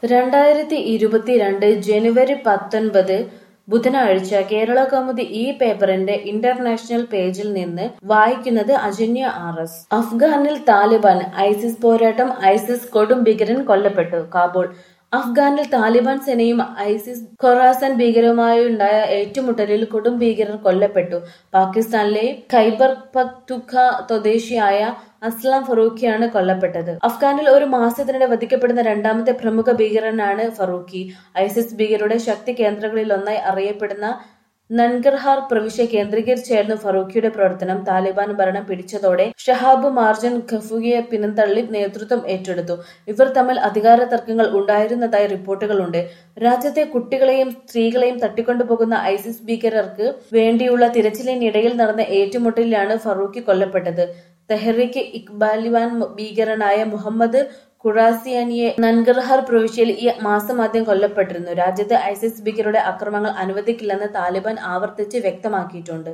രണ്ടായിരത്തി ഇരുപത്തിരണ്ട് ജനുവരി പത്തൊൻപത് ബുധനാഴ്ച കേരളകൗമുദി ഈ പേപ്പറിന്റെ ഇന്റർനാഷണൽ പേജിൽ നിന്ന് വായിക്കുന്നത് അജന്യ ആർ എസ് അഫ്ഗാനിൽ താലിബാൻ ഐസിസ് പോരാട്ടം ഐസിസ് കൊടും ഭീകരൻ കൊല്ലപ്പെട്ടു കാബൂൾ അഫ്ഗാനിൽ താലിബാൻ സേനയും ഐസിസ് ഖൊറാസൻ ഭീകരരുമായുണ്ടായ ഏറ്റുമുട്ടലിൽ കൊടും ഭീകരർ കൊല്ലപ്പെട്ടു പാകിസ്ഥാനിലെ ഖൈബർ പക്തുഖ സ്വദേശിയായ അസ്ലാം ഫറൂഖിയാണ് കൊല്ലപ്പെട്ടത് അഫ്ഗാനിൽ ഒരു മാസത്തിനിടെ വധിക്കപ്പെടുന്ന രണ്ടാമത്തെ പ്രമുഖ ഭീകരനാണ് ഫറൂഖി ഐസിസ് ഭീകരരുടെ ശക്തി കേന്ദ്രങ്ങളിലൊന്നായി അറിയപ്പെടുന്ന നൻഗർഹാർ പ്രവിശ്യ കേന്ദ്രീകരിച്ചായിരുന്നു ഫറൂഖിയുടെ പ്രവർത്തനം താലിബാൻ ഭരണം പിടിച്ചതോടെ ഷഹാബ് മാർജൻ ഖഫുഗിയെ പിന്തള്ളി നേതൃത്വം ഏറ്റെടുത്തു ഇവർ തമ്മിൽ അധികാര തർക്കങ്ങൾ ഉണ്ടായിരുന്നതായി റിപ്പോർട്ടുകളുണ്ട് രാജ്യത്തെ കുട്ടികളെയും സ്ത്രീകളെയും തട്ടിക്കൊണ്ടുപോകുന്ന ഐസിസ് ഭീകരർക്ക് വേണ്ടിയുള്ള തിരച്ചിലിനിടയിൽ നടന്ന ഏറ്റുമുട്ടലിലാണ് ഫറൂഖി കൊല്ലപ്പെട്ടത് തെഹ്രീക്ക് ഇക്ബാലിവാൻ ഭീകരനായ മുഹമ്മദ് ഖുറാസിയാനിയെ നൻഗർഹാർ പ്രവിശ്യയിൽ ഈ മാസം ആദ്യം കൊല്ലപ്പെട്ടിരുന്നു രാജ്യത്ത് ഐസിസ് ഭീകരരുടെ അക്രമങ്ങൾ അനുവദിക്കില്ലെന്ന് താലിബാൻ ആവർത്തിച്ച് വ്യക്തമാക്കിയിട്ടുണ്ട്